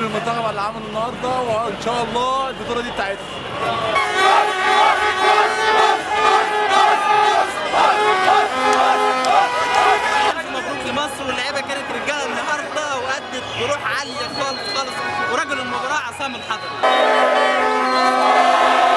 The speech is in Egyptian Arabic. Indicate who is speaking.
Speaker 1: المنتخب على اللي عمله النهارده وان شاء الله البطوله دي بتاعتنا
Speaker 2: مبروك لمصر واللعيبه كانت رجاله النهارده وادت بروح عاليه خالص خالص ورجل المباراه عصام الحضري